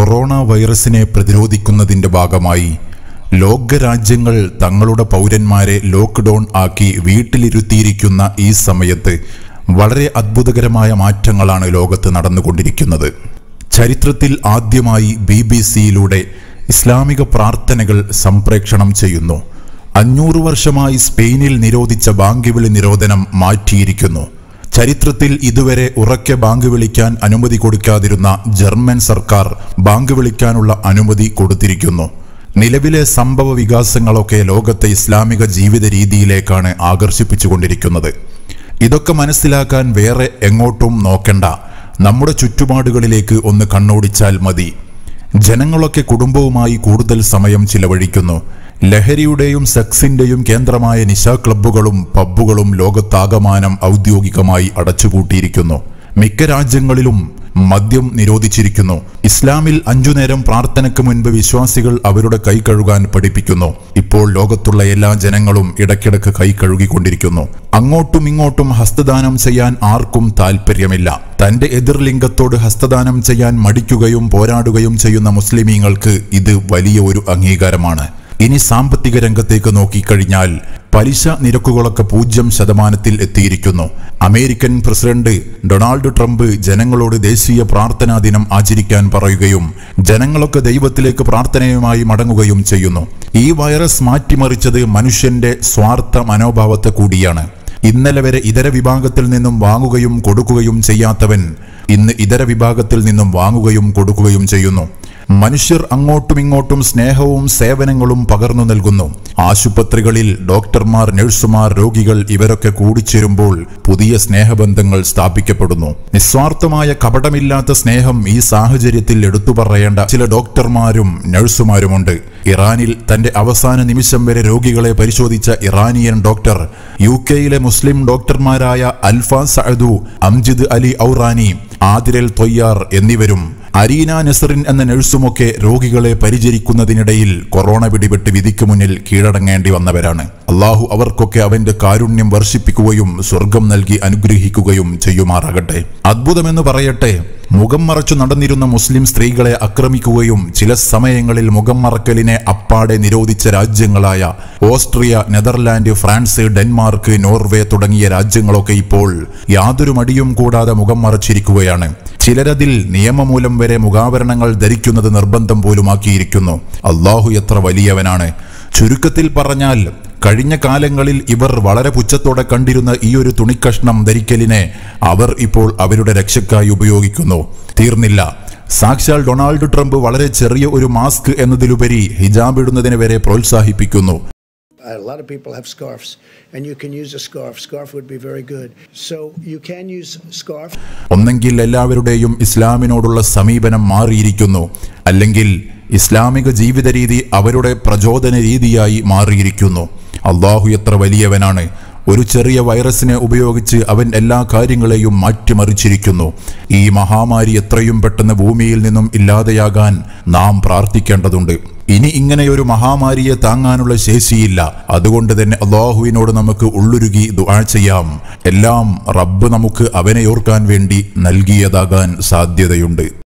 Corona വൈറസിനെ പ്രതിരോധിക്കുന്നതിന്റെ ഭാഗമായി ലോകരാജ്യങ്ങൾ തങ്ങളുടെ പൗരന്മാരെ ലോക്ക്ഡൌൺ ആക്കി വീട്ടിലിരുത്തിയിരിക്കുന്ന ഈ സമയത്ത് വളരെ അത്ഭുതകരമായ മാറ്റങ്ങളാണ് ലോകത്ത് നടന്നുകൊണ്ടിരിക്കുന്നത് ചരിത്രത്തിൽ ആദ്യമായി ബി ബി സിയിലൂടെ ഇസ്ലാമിക പ്രാർത്ഥനകൾ സംപ്രേക്ഷണം ചെയ്യുന്നു അഞ്ഞൂറ് വർഷമായി സ്പെയിനിൽ നിരോധിച്ച ബാങ്കിവിളി നിരോധനം മാറ്റിയിരിക്കുന്നു ചരിത്രത്തിൽ ഇതുവരെ ഉറക്കെ ബാങ്ക് വിളിക്കാൻ അനുമതി കൊടുക്കാതിരുന്ന ജർമ്മൻ സർക്കാർ ബാങ്ക് വിളിക്കാനുള്ള അനുമതി കൊടുത്തിരിക്കുന്നു നിലവിലെ സംഭവ വികാസങ്ങളൊക്കെ ലോകത്തെ ഇസ്ലാമിക ജീവിത രീതിയിലേക്കാണ് ആകർഷിപ്പിച്ചുകൊണ്ടിരിക്കുന്നത് ഇതൊക്കെ മനസ്സിലാക്കാൻ വേറെ എങ്ങോട്ടും നോക്കണ്ട നമ്മുടെ ചുറ്റുപാടുകളിലേക്ക് ഒന്ന് കണ്ണോടിച്ചാൽ മതി ജനങ്ങളൊക്കെ കുടുംബവുമായി കൂടുതൽ സമയം ചിലവഴിക്കുന്നു ലഹരിയുടെയും സെക്സിന്റെയും കേന്ദ്രമായ നിശാ ക്ലബ്ബുകളും പബ്ബുകളും ലോകത്താകമാനം ഔദ്യോഗികമായി അടച്ചുപൂട്ടിയിരിക്കുന്നു മിക്ക രാജ്യങ്ങളിലും മദ്യം നിരോധിച്ചിരിക്കുന്നു ഇസ്ലാമിൽ അഞ്ചു നേരം പ്രാർത്ഥനയ്ക്ക് മുൻപ് വിശ്വാസികൾ അവരുടെ കൈ കഴുകാൻ പഠിപ്പിക്കുന്നു ഇപ്പോൾ ലോകത്തുള്ള എല്ലാ ജനങ്ങളും ഇടയ്ക്കിടയ്ക്ക് കൈ കഴുകിക്കൊണ്ടിരിക്കുന്നു അങ്ങോട്ടും ഇങ്ങോട്ടും ഹസ്തദാനം ചെയ്യാൻ ആർക്കും താല്പര്യമില്ല തന്റെ എതിർലിംഗത്തോട് ഹസ്തദാനം ചെയ്യാൻ മടിക്കുകയും പോരാടുകയും ചെയ്യുന്ന മുസ്ലിമീങ്ങൾക്ക് ഇത് വലിയ ഒരു അംഗീകാരമാണ് ഇനി സാമ്പത്തിക രംഗത്തേക്ക് നോക്കിക്കഴിഞ്ഞാൽ പലിശ നിരക്കുകളൊക്കെ പൂജ്യം ശതമാനത്തിൽ എത്തിയിരിക്കുന്നു അമേരിക്കൻ പ്രസിഡന്റ് ഡൊണാൾഡ് ട്രംപ് ജനങ്ങളോട് ദേശീയ പ്രാർത്ഥനാ ദിനം ആചരിക്കാൻ പറയുകയും ജനങ്ങളൊക്കെ ദൈവത്തിലേക്ക് പ്രാർത്ഥനയുമായി മടങ്ങുകയും ചെയ്യുന്നു ഈ വൈറസ് മാറ്റിമറിച്ചത് മനുഷ്യന്റെ സ്വാർത്ഥ മനോഭാവത്തെ കൂടിയാണ് ഇന്നലെ വരെ ഇതര വിഭാഗത്തിൽ നിന്നും വാങ്ങുകയും കൊടുക്കുകയും ചെയ്യാത്തവൻ ഇന്ന് ഇതര വിഭാഗത്തിൽ നിന്നും വാങ്ങുകയും കൊടുക്കുകയും ചെയ്യുന്നു മനുഷ്യർ അങ്ങോട്ടും ഇങ്ങോട്ടും സ്നേഹവും സേവനങ്ങളും പകർന്നു നൽകുന്നു ആശുപത്രികളിൽ ഡോക്ടർമാർ നഴ്സുമാർ രോഗികൾ ഇവരൊക്കെ കൂടിച്ചേരുമ്പോൾ പുതിയ സ്നേഹബന്ധങ്ങൾ സ്ഥാപിക്കപ്പെടുന്നു നിസ്വാർത്ഥമായ കപടമില്ലാത്ത സ്നേഹം ഈ സാഹചര്യത്തിൽ എടുത്തു പറയേണ്ട ചില ഡോക്ടർമാരും നഴ്സുമാരുമുണ്ട് ഇറാനിൽ തന്റെ അവസാന നിമിഷം വരെ രോഗികളെ പരിശോധിച്ച ഇറാനിയൻ ഡോക്ടർ യു കെയിലെ മുസ്ലിം ഡോക്ടർമാരായ അൽഫ സഅദു അംജിദ് അലി ഔറാനി ആദിരൽ തൊയ്യാർ എന്നിവരും അരീന നസറിൻ എന്ന നഴ്സുമൊക്കെ രോഗികളെ പരിചരിക്കുന്നതിനിടയിൽ കൊറോണ പിടിപെട്ട് വിധിക്ക് മുന്നിൽ കീഴടങ്ങേണ്ടി വന്നവരാണ് അള്ളാഹു അവർക്കൊക്കെ അവന്റെ കാരുണ്യം വർഷിപ്പിക്കുകയും സ്വർഗം നൽകി അനുഗ്രഹിക്കുകയും ചെയ്യുമാറാകട്ടെ അദ്ഭുതമെന്ന് പറയട്ടെ മുഖം മറച്ചു നടന്നിരുന്ന മുസ്ലിം സ്ത്രീകളെ ആക്രമിക്കുകയും ചില സമയങ്ങളിൽ മുഖം മറക്കലിനെ അപ്പാടെ നിരോധിച്ച രാജ്യങ്ങളായ Austria Netherland France Denmark Norway തുടങ്ങിയ രാജ്യങ്ങളൊക്കെ ഇപ്പോൾ യാതൊരു മടിയും കൂടാതെ മുഖം മറച്ചിരിക്കുകയാണ് ചിലരതിൽ നിയമമൂലം വരെ മുഖാവരണങ്ങൾ ധരിക്കുന്നത് നിർബന്ധം പോലുമാക്കിയിരിക്കുന്നു അള്ളാഹു എത്ര വലിയവനാണ് ചുരുക്കത്തിൽ പറഞ്ഞാൽ കഴിഞ്ഞ കാലങ്ങളിൽ ഇവർ വളരെ പുച്ഛത്തോടെ കണ്ടിരുന്ന ഈ ഒരു തുണിക്കഷ്ണം ധരിക്കലിനെ അവർ ഇപ്പോൾ അവരുടെ രക്ഷയ്ക്കായി ഉപയോഗിക്കുന്നു തീർന്നില്ല സാക്ഷാൽ ഡൊണാൾഡ് ട്രംപ് വളരെ ചെറിയ ഒരു മാസ്ക് എന്നതിലുപരി ഹിജാബ് ഇടുന്നതിനെ വരെ പ്രോത്സാഹിപ്പിക്കുന്നു A lot of people have scarves, and you can use a scarf. Scarf would be very good. So you can use scarf. ഒന്നെങ്കിൽ എല്ലാവരുടെയും ഇസ്ലാമിനോടുള്ള സമീപനം മാറിയിരിക്കുന്നു അല്ലെങ്കിൽ ഇസ്ലാമിക ജീവിത രീതി അവരുടെ പ്രചോദന രീതിയായി മാറിയിരിക്കുന്നു അള്ളാഹു എത്ര വലിയവനാണ് ഒരു ചെറിയ വൈറസിനെ ഉപയോഗിച്ച് അവൻ എല്ലാ കാര്യങ്ങളെയും മാറ്റിമറിച്ചിരിക്കുന്നു ഈ മഹാമാരി എത്രയും പെട്ടെന്ന് ഭൂമിയിൽ നിന്നും ഇല്ലാതെയാകാൻ നാം പ്രാർത്ഥിക്കേണ്ടതുണ്ട് ഇനി ഇങ്ങനെയൊരു മഹാമാരിയെ താങ്ങാനുള്ള ശേഷിയില്ല അതുകൊണ്ട് തന്നെ അള്ളാഹുവിനോട് നമുക്ക് ഉള്ളുരുകി ദുആ ചെയ്യാം എല്ലാം റബ്ബ് നമുക്ക് അവനെ ഓർക്കാൻ വേണ്ടി നൽകിയതാകാൻ സാധ്യതയുണ്ട്